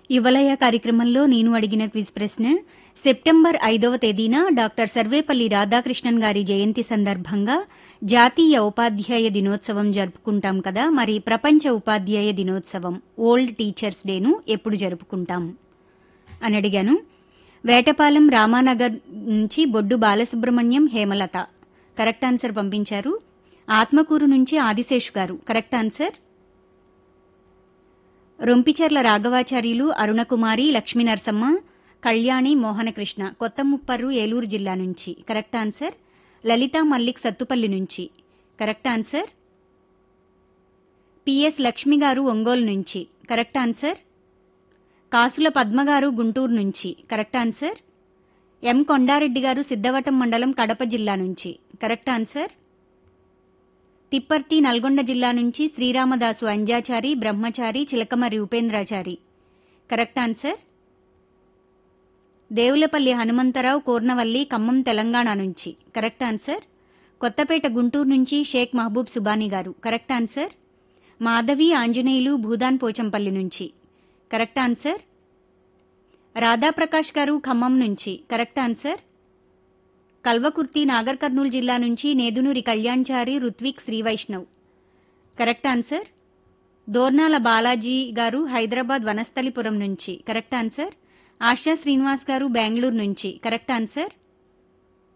యువలయ కార్యక్రమంలో నేను అడిగిన క్విజ్ ప్రశ్న సెప్టెంబర్ ఐదవ తేదీన డాక్టర్ సర్వేపల్లి రాధాకృష్ణన్ గారి జయంతి సందర్భంగా జాతీయ ఉపాధ్యాయ దినోత్సవం జరుపుకుంటాం కదా మరి ప్రపంచ ఉపాధ్యాయ దినోత్సవం ఓల్డ్ టీచర్స్ డేను ఎప్పుడు జరుపుకుంటాం అని అడిగాను వేటపాలెం రామానగర్ నుంచి బొడ్డు బాలసుబ్రహ్మణ్యం హేమలత కరెక్ట్ ఆన్సర్ పంపించారు ఆత్మకూరు నుంచి ఆదిశేష్ గారు కరెక్ట్ ఆన్సర్ రొంపిచెర్ల రాఘవాచార్యులు అరుణకుమారి లక్ష్మీ నరసమ్మ కళ్యాణి మోహనకృష్ణ కొత్త ముప్పర్రు ఏలూరు జిల్లా నుంచి కరెక్ట్ ఆన్సర్ లలిత మల్లిక్ సత్తుపల్లి నుంచి కరెక్ట్ ఆన్సర్ పిఎస్ లక్ష్మి గారు ఒంగోలు నుంచి కరెక్ట్ ఆన్సర్ కాసుల పద్మగారు గుంటూరు నుంచి కరెక్ట్ ఆన్సర్ ఎం కొండారెడ్డి గారు సిద్ధవటం మండలం కడప జిల్లా నుంచి కరెక్ట్ ఆన్సర్ తిప్పర్తి నల్గొండ జిల్లా నుంచి శ్రీరామదాసు అంజాచారి బ్రహ్మచారి చిలకమరి ఉపేంద్రాచారి కరెక్ట్ ఆన్సర్ దేవులపల్లి హనుమంతరావు కోర్నవల్లి ఖమ్మం తెలంగాణ నుంచి కరెక్ట్ ఆన్సర్ కొత్తపేట గుంటూరు నుంచి షేక్ మహబూబ్ సుబానీ గారు కరెక్ట్ ఆన్సర్ మాధవి ఆంజనేయులు భూదాన్ పోచంపల్లి నుంచి కరెక్ట్ ఆన్సర్ రాధాప్రకాష్ గారు ఖమ్మం నుంచి correct answer Kalwakurthy Nagarkurnool జిల్లా నుంచి నేదునూరి కళ్యాణ్చారి రుత్విక్ శ్రీవైష్ణవ్ కరెక్ట్ ఆన్సర్ దోర్నాల బాలాజీ గారు హైదరాబాద్ వనస్థలిపురం నుంచి కరెక్ట్ ఆన్సర్ ఆశా శ్రీనివాస్ గారు బెంగళూరు నుంచి కరెక్ట్ ఆన్సర్